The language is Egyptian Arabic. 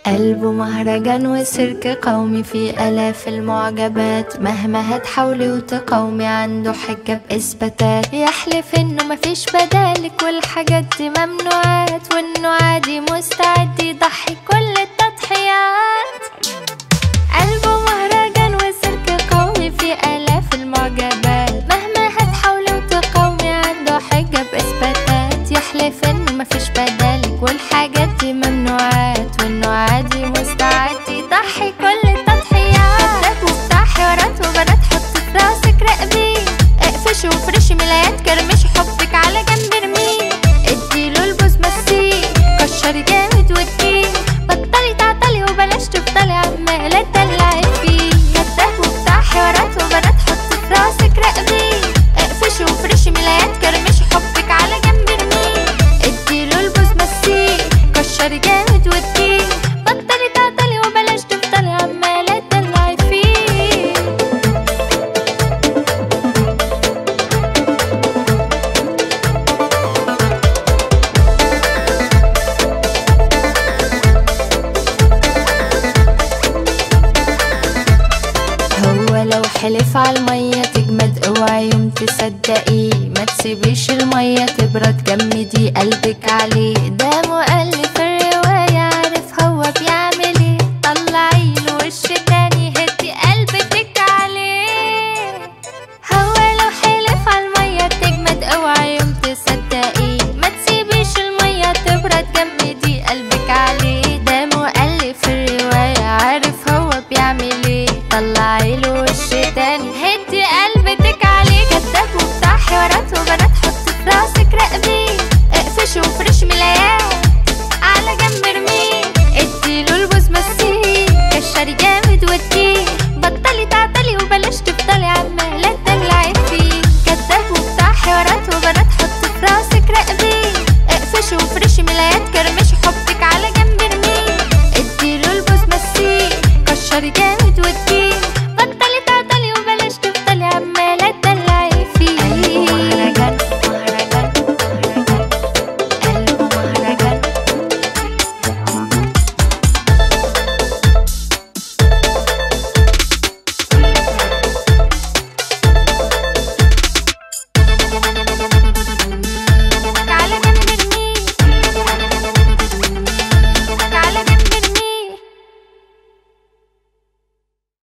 قلبه مهرجان وسيرك قومي في آلاف المعجبات مهما هتحاولي وتقاومي عنده حجة بإثباتات يحلف إنه مفيش بدالك والحاجات دي ممنوعات وإنه عادي مستعد يضحي كل التضحيات قلبه مهرجان وسيرك قومي في آلاف المعجبات مهما هتحاولي وتقاومي عنده حجة بإثباتات يحلف إنه مفيش بدالك والحاجات دي ممنوعات وإنه عادي مستعد يضحي كل التضحيات كداب وبتاع حوارات وبنات حطي في راسك راقبيه اقفشي وفرشي ملايات كرمشي حبك على جنب ارميه اديله البوز مسيه كشري جامد واديه بطلي تعطلي وبلاش تفضلي عمالة تدلعي فيه كداب وبتاع حوارات وبنات حطي في راسك راقبيه اقفشي وفرشي ملايات كرمشي حبك على جنب ارميه اديله البوز مسيه كشري جامد واديه بطلي تعطلي وبلاش تفضلي عمالة تدلعي فيه هو لو حلف على المية تجمد اوعي يوم تصدقيه ما تسيبيش المية تبرد جمدي قلبك عليه ده مؤلف الرواية عارف هو بيعمل ايه طلعي له وش تاني هدي قلبك عليه هو لو حلف على المية تجمد اوعي يوم تصدقيه ما تسيبيش المية تبرد جمدي قلبك عليه ده مؤلف الرواية عارف هو بيعمل ايه طلعي له وش تاني هدي قلبك عليه كداب وبتاع حوارات وبنات حطي في راسك راقبيه اقفشي وفرشي ملايات على جنب ارميه اديله البوز مسيه كشري جامد وديه بطلي تعطلي وبلاش تفضلي عمالة تدلعي فيه كداب وبتاع حوارات وبنات حطي في راسك